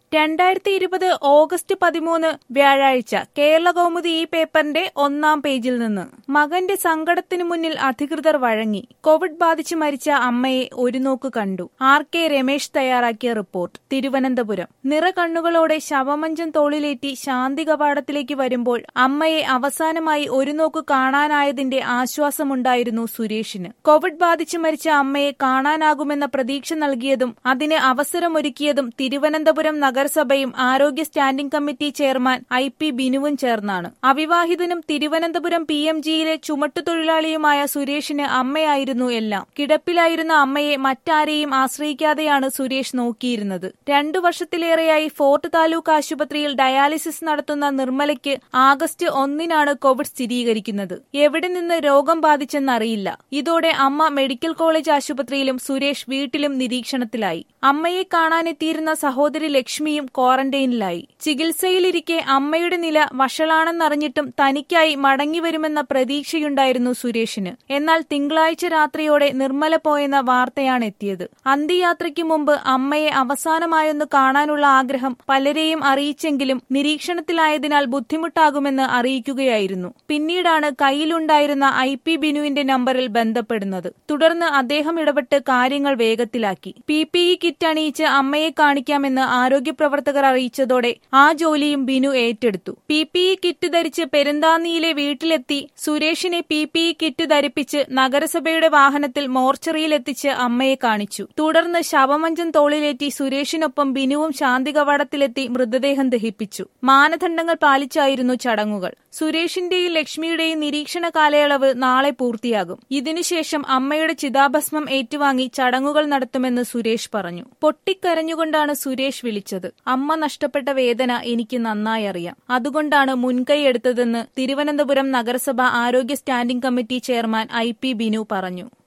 രണ്ടായിരത്തി ഇരുപത് ഓഗസ്റ്റ് പതിമൂന്ന് വ്യാഴാഴ്ച കേരള കൗമുദി ഈ പേപ്പറിന്റെ ഒന്നാം പേജിൽ നിന്ന് മകന്റെ സങ്കടത്തിനു മുന്നിൽ അധികൃതർ വഴങ്ങി കോവിഡ് ബാധിച്ച് മരിച്ച അമ്മയെ ഒരു നോക്ക് കണ്ടു ആർ കെ രമേശ് തയ്യാറാക്കിയ റിപ്പോർട്ട് തിരുവനന്തപുരം നിറകണ്ണുകളോടെ ശവമഞ്ചം തോളിലേറ്റി ശാന്തി കവാടത്തിലേക്ക് വരുമ്പോൾ അമ്മയെ അവസാനമായി ഒരു നോക്ക് കാണാനായതിന്റെ ആശ്വാസമുണ്ടായിരുന്നു സുരേഷിന് കോവിഡ് ബാധിച്ച് മരിച്ച അമ്മയെ കാണാനാകുമെന്ന പ്രതീക്ഷ നൽകിയതും അതിന് അവസരമൊരുക്കിയതും തിരുവനന്തപുരം നഗരസഭയും ആരോഗ്യ standing committee chairman I P ബിനുവും ചേർന്നാണ് അവിവാഹിതനും തിരുവനന്തപുരം പി എം ജിയിലെ ചുമട്ടുതൊഴിലാളിയുമായ സുരേഷിന് അമ്മയായിരുന്നു എല്ലാം കിടപ്പിലായിരുന്ന അമ്മയെ മറ്റാരെയും ആശ്രയിക്കാതെയാണ് സുരേഷ് നോക്കിയിരുന്നത് രണ്ടു വർഷത്തിലേറെയായി ഫോർട്ട് താലൂക്ക് ആശുപത്രിയിൽ ഡയാലിസിസ് നടത്തുന്ന നിർമ്മലയ്ക്ക് ആഗസ്റ്റ് ഒന്നിനാണ് കോവിഡ് സ്ഥിരീകരിക്കുന്നത് എവിടെ നിന്ന് രോഗം ബാധിച്ചെന്നറിയില്ല ഇതോടെ അമ്മ മെഡിക്കൽ കോളേജ് ആശുപത്രിയിലും സുരേഷ് വീട്ടിലും നിരീക്ഷണത്തിലായി അമ്മയെ കാണാനെത്തിയിരുന്ന സഹോദരി ലക്ഷ്മിയും ക്വാറന്റൈനിലായി ചികിത്സയിലിരിക്കെ അമ്മയുടെ നില വഷളാണെന്നറിഞ്ഞിട്ടും തനിക്കായി മടങ്ങിവരുമെന്ന പ്രതീക്ഷയുണ്ടായിരുന്നു സുരേഷിന് എന്നാൽ തിങ്കളാഴ്ച രാത്രിയോടെ നിർമ്മല പോയെന്ന വാർത്തയാണ് എത്തിയത് അന്ത്യയാത്രയ്ക്ക് മുമ്പ് അമ്മയെ അവസാനമായൊന്ന് കാണാനുള്ള ആഗ്രഹം പലരെയും അറിയിച്ചെങ്കിലും നിരീക്ഷണത്തിലായതിനാൽ ബുദ്ധിമുട്ടാകുമെന്ന് അറിയിക്കുകയായിരുന്നു പിന്നീടാണ് കയ്യിലുണ്ടായിരുന്ന ഐ പി ബിനുവിന്റെ നമ്പറിൽ ബന്ധപ്പെടുന്നത് തുടർന്ന് അദ്ദേഹം ഇടപെട്ട് കാര്യങ്ങൾ വേഗത്തിലാക്കി പി പി ഇ കിറ്റ് അണിയിച്ച് അമ്മയെ കാണിക്കാമെന്ന് ആരോഗ്യ പ്രവർത്തകർ അറിയിച്ചതോടെ ആ ജോലിയും ബിനു ഏറ്റെടുത്തു പി പി ഇ കിറ്റ് ധരിച്ച് പെരുന്താന്നിയിലെ വീട്ടിലെത്തി സുരേഷിനെ പി പി ഇ കിറ്റ് ധരിപ്പിച്ച് നഗരസഭയുടെ വാഹനത്തിൽ മോർച്ചറിയിലെത്തിച്ച് അമ്മയെ കാണിച്ചു തുടർന്ന് ശവമഞ്ചം തോളിലേറ്റി സുരേഷിനൊപ്പം ബിനുവും ശാന്തി കവാടത്തിലെത്തി മൃതദേഹം ദഹിപ്പിച്ചു മാനദണ്ഡങ്ങൾ പാലിച്ചായിരുന്നു ചടങ്ങുകൾ സുരേഷിന്റെയും ലക്ഷ്മിയുടെയും നിരീക്ഷണ കാലയളവ് നാളെ പൂർത്തിയാകും ഇതിനുശേഷം അമ്മയുടെ ചിതാഭസ്മം ഏറ്റുവാങ്ങി ചടങ്ങുകൾ നടത്തുമെന്ന് സുരേഷ് പറഞ്ഞു പൊട്ടിക്കരഞ്ഞുകൊണ്ടാണ് സുരേഷ് വിളിച്ചത് അമ്മ നഷ്ടപ്പെട്ട വേദന എനിക്ക് നന്നായി അറിയാം അതുകൊണ്ടാണ് മുൻകൈയെടുത്തതെന്ന് തിരുവനന്തപുരം നഗരസഭ ആരോഗ്യ standing committee chairman I P Binu പറഞ്ഞു